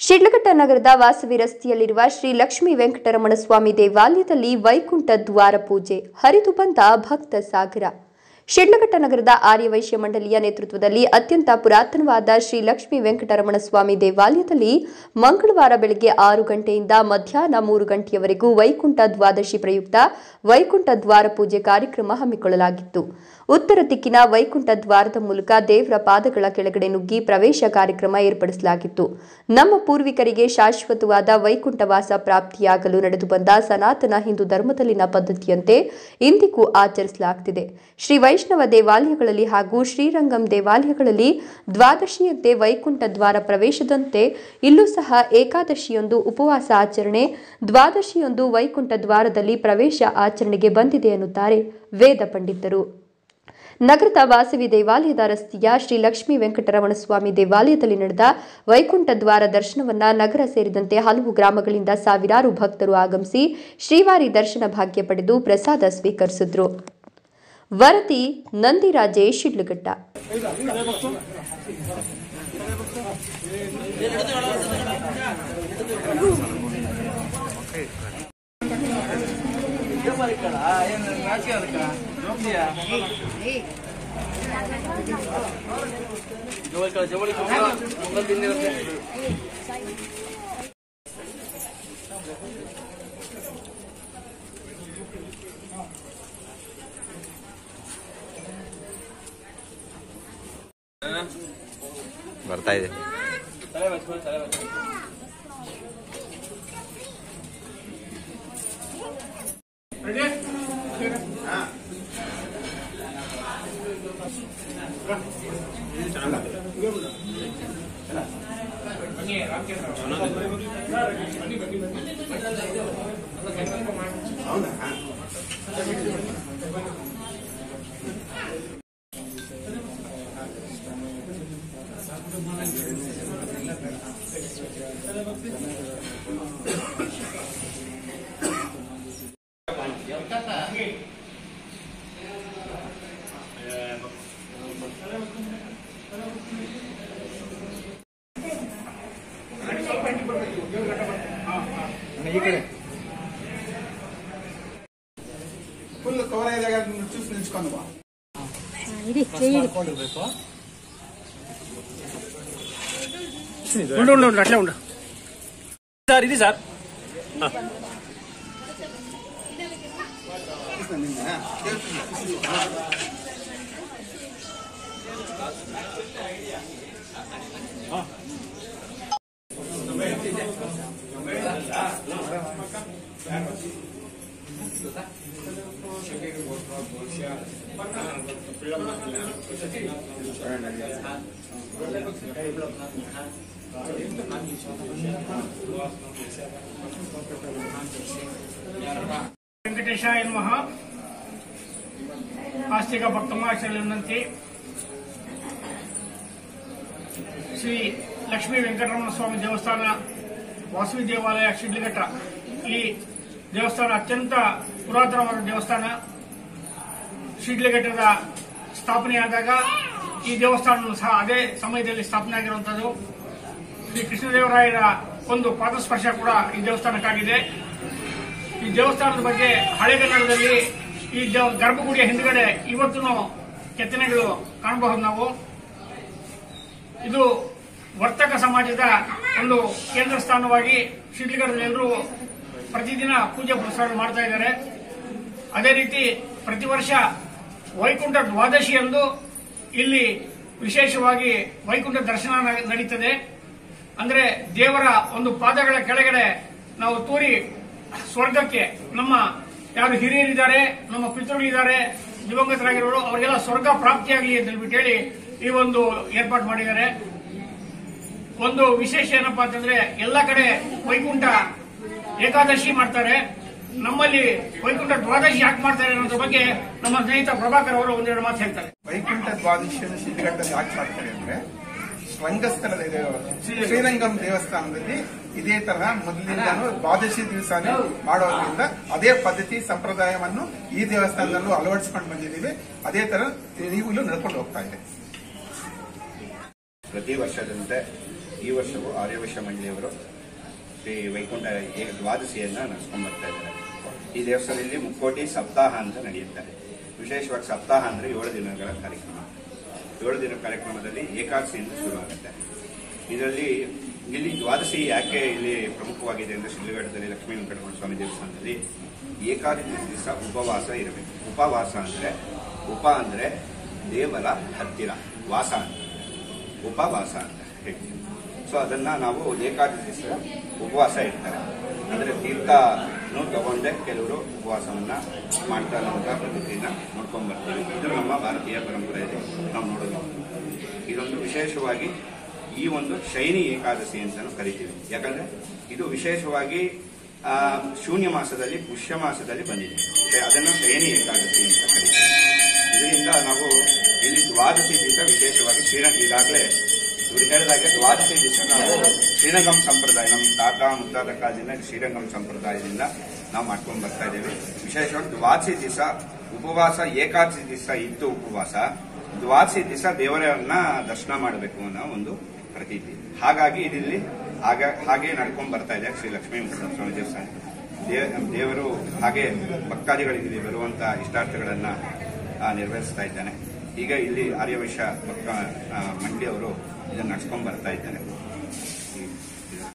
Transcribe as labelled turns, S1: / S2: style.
S1: ಶಿಡ್ಲಘಟ್ಟ ನಗರದ ವಾಸವಿ ರಸ್ತೆಯಲ್ಲಿರುವ ಶ್ರೀ ಲಕ್ಷ್ಮೀ ವೆಂಕಟರಮಣ ಸ್ವಾಮಿ ದೇವಾಲಯದಲ್ಲಿ ವೈಕುಂಠ ದ್ವಾರ ಪೂಜೆ ಹರಿದು ಬಂದ ಭಕ್ತ ಸಾಗರ ಶಿಡ್ಲಘಟ್ಟ ನಗರದ ಆರ್ಯವೈಶ್ಯ ಮಂಡಳಿಯ ನೇತೃತ್ವದಲ್ಲಿ ಅತ್ಯಂತ ಪುರಾತನವಾದ ಶ್ರೀ ಲಕ್ಷ್ಮೀ ವೆಂಕಟರಮಣ ಸ್ವಾಮಿ ದೇವಾಲಯದಲ್ಲಿ ಮಂಗಳವಾರ ಬೆಳಗ್ಗೆ ಆರು ಗಂಟೆಯಿಂದ ಮಧ್ಯಾಹ್ನ ಮೂರು ಗಂಟೆಯವರೆಗೂ ವೈಕುಂಠ ದ್ವಾದಶಿ ಪ್ರಯುಕ್ತ ವೈಕುಂಠ ದ್ವಾರ ಪೂಜೆ ಕಾರ್ಯಕ್ರಮ ಹಮ್ಮಿಕೊಳ್ಳಲಾಗಿತ್ತು ಉತ್ತರ ದಿಕ್ಕಿನ ವೈಕುಂಠ ದ್ವಾರದ ಮೂಲಕ ದೇವರ ಪಾದಗಳ ಕೆಳಗಡೆ ನುಗ್ಗಿ ಪ್ರವೇಶ ಕಾರ್ಯಕ್ರಮ ಏರ್ಪಡಿಸಲಾಗಿತ್ತು ನಮ್ಮ ಪೂರ್ವಿಕರಿಗೆ ಶಾಶ್ವತವಾದ ವೈಕುಂಠವಾಸ ಪ್ರಾಪ್ತಿಯಾಗಲು ನಡೆದು ಬಂದ ಸನಾತನ ಹಿಂದೂ ಧರ್ಮದಲ್ಲಿನ ಪದ್ಧತಿಯಂತೆ ಇಂದಿಗೂ ಆಚರಿಸಲಾಗುತ್ತಿದೆ ಶ್ರೀ ವೈಷ್ಣವ ದೇವಾಲಯಗಳಲ್ಲಿ ಹಾಗೂ ಶ್ರೀರಂಗಂ ದೇವಾಲಯಗಳಲ್ಲಿ ದ್ವಾದಶಿಯಂತೆ ವೈಕುಂಠ ದ್ವಾರ ಪ್ರವೇಶದಂತೆ ಇಲ್ಲೂ ಸಹ ಏಕಾದಶಿಯೊಂದು ಉಪವಾಸ ಆಚರಣೆ ದ್ವಾದಶಿಯೊಂದು ವೈಕುಂಠ ದ್ವಾರದಲ್ಲಿ ಪ್ರವೇಶ ಆಚರಣೆಗೆ ಬಂದಿದೆ ಎನ್ನುತ್ತಾರೆ ವೇದ ಪಂಡಿತರು ನಗರದ ವಾಸವಿ ದೇವಾಲಯದ ರಸ್ತೆಯ ಶ್ರೀ ಲಕ್ಷ್ಮೀ ವೆಂಕಟರಮಣ ಸ್ವಾಮಿ ದೇವಾಲಯದಲ್ಲಿ ನಡೆದ ವೈಕುಂಠ ದ್ವಾರ ದರ್ಶನವನ್ನ ನಗರ ಸೇರಿದಂತೆ ಹಲವು ಗ್ರಾಮಗಳಿಂದ ಸಾವಿರಾರು ಭಕ್ತರು ಆಗಮಿಸಿ ಶ್ರೀವಾರಿ ದರ್ಶನ ಭಾಗ್ಯ ಪಡೆದು ಪ್ರಸಾದ ಸ್ವೀಕರಿಸಿದ್ರು ವರದಿ ನಂದಿರಾಜೇಶ್ ಶಿಡ್ಲಘಟ್ಟ
S2: ಬರ್ತಾ ಇದೆ
S3: ಫುಲ್ ಕವರ್ ಆದಾಗ ಚೂಸ್ ನಿಲ್ಸ್ಕೊಂಡು ಬಾ
S4: ఉండు ఉండు ఉండు అట్లే ఉండు సార్ ఇది సార్ వెంకటేశాయ నమ ఆస్తిక భక్తమాచరణ వినంతి ಶ್ರೀ ಲಕ್ಷ್ಮೀ ವೆಂಕಟರಮಣ ಸ್ವಾಮಿ ದೇವಸ್ಥಾನ ವಾಸವಿ ದೇವಾಲಯ ಶಿಡ್ಲಘಟ್ಟ ಈ ದೇವಸ್ಥಾನ ಅತ್ಯಂತ ಪುರಾತನವಾದ ದೇವಸ್ಥಾನ ಶಿಡ್ಲಘಟ್ಟದ ಸ್ಥಾಪನೆಯಾದಾಗ ಈ ದೇವಸ್ಥಾನ ಸಹ ಅದೇ ಸಮಯದಲ್ಲಿ ಸ್ಥಾಪನೆ ಆಗಿರುವಂತದ್ದು ಶ್ರೀ ಕೃಷ್ಣದೇವರಾಯರ ಒಂದು ಪಾದಸ್ಪರ್ಶ ಕೂಡ ಈ ದೇವಸ್ಥಾನಕ್ಕಾಗಿದೆ ಈ ದೇವಸ್ಥಾನದ ಬಗ್ಗೆ ಹಳೆಗನ್ನಡದಲ್ಲಿ ಈ ದೇವ- ಗರ್ಭಗುಡಿಯ ಹಿಂದ್ಗಡೆ ಇವತ್ತು ಕೆತ್ತನೆಗಳು ಕಾಣಬಹುದು ನಾವು ಇದು ವರ್ತಕ ಸಮಾಜದ ಒಂದು ಕೇಂದ್ರ ಸ್ಥಾನವಾಗಿ ಶಿಡ್ಲಘಟ್ಟದಲ್ಲಿ ಎಲ್ಲರೂ ಪ್ರತಿದಿನ ಪೂಜೆ ಪುರಸ್ಕಾರ ಮಾಡ್ತಾ ಇದ್ದಾರೆ ಅದೇ ರೀತಿ ಪ್ರತಿ ವರ್ಷ ವೈಕುಂಠ ದ್ವಾದಶಿ ಎಂದು ಇಲ್ಲಿ ವಿಶೇಷವಾಗಿ ವೈಕುಂಠ ದರ್ಶನ ನ- ನಡೀತದೆ ಅಂದ್ರೆ ದೇವರ ಒಂದು ಪಾದಗಳ ಕೆಳಗಡೆ ನಾವು ತೂರಿ ಸ್ವರ್ಗಕ್ಕೆ ನಮ್ಮ ಯಾರು ಹಿರಿಯರಿದ್ದಾರೆ ನಮ್ಮ ಪಿತೃಗಳಿದ್ದಾರೆ ದಿವಂಗತರಾಗಿರೋರು ಅವರಿಗೆಲ್ಲ ಸ್ವರ್ಗ ಪ್ರಾಪ್ತಿಯಾಗಲಿ ಅಂತ ಹೇಳ್ಬಿಟ್ಟು ಹೇಳಿ ಈ ಒಂದು ಏರ್ಪಾಡು ಮಾಡಿದ್ದಾರೆ ಒಂದು ವಿಶೇಷ ಏನಪ್ಪಾ ಅಂತಂದ್ರೆ ಎಲ್ಲ ಕಡೆ ವೈಕುಂಠ ಏಕಾದಶಿ ಮಾಡ್ತಾರೆ ನಮ್ಮಲ್ಲಿ ವೈಕುಂಠ ದ್ವಾದಶಿ ಯಾಕೆ ಮಾಡ್ತಾರೆ ಅನ್ನೋದ್ರ ಬಗ್ಗೆ ನಮ್ಮ ಸ್ನೇಹಿತ ಪ್ರಭಾಕರ್ ಅವರು ಒಂದೆರಡು ಮಾತು ಹೇಳ್ತಾರೆ
S3: ವೈಕುಂಠ ದ್ವಾದಶಿಯನ್ನು ಶಿಡ್ಲಘಟ್ಟದಲ್ಲಿ ಯಾಕೆ ಮಾಡ್ತಾರೆ ಅಂದ್ರೆ ರಂಗಸ್ಥಳದ ಇದು ಶ್ರೀರಂಗಂ ದೇವಸ್ಥಾನದಲ್ಲಿ ಇದೇ ತರಹ ಮೊದಲಿಂದಾನು ದ್ವಾದಶಿ ದಿವಸನೇ ಮಾಡೋದ್ರಿಂದ ಅದೇ ಪದ್ಧತಿ ಸಂಪ್ರದಾಯವನ್ನು ಈ ದೇವಸ್ಥಾನದಲ್ಲೂ ಅಳವಡಿಸಿಕೊಂಡು ಬಂದಿದ್ದೀವಿ ಅದೇ ತರ ಈಗಲೂ ನಡ್ಕೊಂಡು ಹೋಗ್ತಾ ಇದೆ
S5: ಪ್ರತಿ ವರ್ಷದಂತೆ
S2: ಈ ವರ್ಷವೂ ಆರ್ಯವೈಶ್ಯ ಮಂಡಳಿಯವರು ಶ್ರೀ ವೈಕುಂಠ ಏಕ ದ್ವಾದಶಿಯನ್ನ ನಡೆಸ್ಕೊಂಡು ಬರ್ತಾ ಇದ್ದಾರೆ ಈ ದೇವಸ್ಥಾನದಲ್ಲಿ ಮುಕ್ಕೋಟಿ ಸಪ್ತಾಹ ಅಂತ ನಡೆಯುತ್ತೆ ವಿಶೇಷವಾಗಿ ಸಪ್ತಾಹ ಅಂದ್ರೆ ಏಳು ದಿನಗಳ ಕಾರ್ಯಕ್ರಮ ಏಳು ದಿನ ಕಾರ್ಯಕ್ರಮದಲ್ಲಿ ಏಕಾದಶಿಯಿಂದ ಶುರುವಾಗುತ್ತೆ ಇದರಲ್ಲಿ ಇಲ್ಲಿ ದ್ವಾದಶಿ ಯಾಕೆ ಇಲ್ಲಿ ಪ್ರಮುಖವಾಗಿದೆ ಅಂದ್ರೆ ಶಿಡ್ಲಘಟ್ಟದಲ್ಲಿ ಲಕ್ಷ್ಮೀ ವೆಂಕಟರಮಣ ಸ್ವಾಮಿ ದೇವಸ್ಥಾನದಲ್ಲಿ ಏಕಾದಶಿ ದಿವಸ ಉಪವಾಸ ಇರಬೇಕು ಉಪವಾಸ ಅಂದ್ರೆ ಉಪ ಅಂದ್ರೆ ದೇವರ ಹತ್ತಿರ ವಾಸ ಅಂತ ಉಪವಾಸ ಅಂತ ಹೇಳ್ತೀವಿ ಸೊ ಅದನ್ನ ನಾವು ಏಕಾದಶಿ ದಿವಸ ಉಪವಾಸ ಇರ್ತಾರೆ ಅಂದ್ರೆ ತೀರ್ಥನು ತಗೊಂಡೆ ಕೆಲವರು ಉಪವಾಸವನ್ನ ಮಾಡ್ತಾ ಇರುವಂತಹ ಪದ್ಧತಿಯನ್ನ ನೋಡ್ಕೊಂಡ್ ಬರ್ತೀವಿ ಇದು ನಮ್ಮ ಭಾರತೀಯ ಪರಂಪರೆಯಲ್ಲಿ ನಾವು ನೋಡೋದು ಇದೊಂದು ವಿಶೇಷವಾಗಿ ಈ ಒಂದು ಶೈನಿ ಏಕಾದಶಿ ಅಂತಾನು ಕರಿತೀವಿ ಯಾಕಂದ್ರೆ ಇದು ವಿಶೇಷವಾಗಿ ಆ, ಶೂನ್ಯ ಮಾಸದಲ್ಲಿ ಪುಷ್ಯ ಮಾಸದಲ್ಲಿ ಬಂದಿದೆ ಶೇ- ಅದನ್ನು ಶಯನಿ ಏಕಾದಶಿ ಅಂತ ಕರೀತೀವಿ ಇದರಿಂದ ನಾವು ಇಲ್ಲಿ ದ್ವಾದಶಿ ದಿವಸ ವಿಶೇಷವಾಗಿ ಶ್ರೀನ ಈಗಾಗಲೇ ಇವರು ಹೇಳಿದಾಗೆ ದ್ವಾದಶಿ ದಿವಸ ನಾವು ಶ್ರೀರಂಗಂ ಸಂಪ್ರದಾಯ ನಮ್ಮ ತಾತ ಮುತ್ತಾದ ಕಾಲದಿಂದ ಶ್ರೀರಂಗಂ ಸಂಪ್ರದಾಯದಿಂದ ನಾವು ಮಾಡ್ಕೊಂಡು ಬರ್ತಾ ಇದ್ದೇವೆ ವಿಶೇಷವಾಗಿ ದ್ವಾದಶಿ ದಿವಸ ಉಪವಾಸ ಏಕಾದಶಿ ದಿವಸ ಇತ್ತು ಉಪವಾಸ ದ್ವಾದಶಿ ದಿವಸ ದೇವರನ್ನ ದರ್ಶನ ಮಾಡಬೇಕು ಅನ್ನೋ ಒಂದು ಪ್ರತೀತಿ ಹಾಗಾಗಿ ಇಲ್ಲಿ ಆಗ ಹಾಗೆ ನಡ್ಕೊಂಡು ಬರ್ತಾ ಇದೆ ಶ್ರೀ ಲಕ್ಷ್ಮೀ ವೆಂಕಟೇಶ್ವರ ಸ್ವಾಮಿ ದೇವಸ್ಥಾನ ದೇ- ದೇವರು ಹಾಗೆ ಭಕ್ತಾದಿಗಳಿಗೆ ಇಲ್ಲಿ ಬರುವಂತ ಇಷ್ಟಾರ್ಥಗಳನ್ನ ಆ, ನೆರವೇರಿಸ್ತಾ ಇದ್ದಾನೆ ಈಗ ಇಲ್ಲಿ ಆರ್ಯವೈಶ್ಯ ಭಕ್ತ ಆ, ಮಂಡಿಯವರು ಇದನ್ನು ನಡ್ಸ್ಕೊಂಡ್ ಬರ್ತಾ ಇದ್ದಾರೆ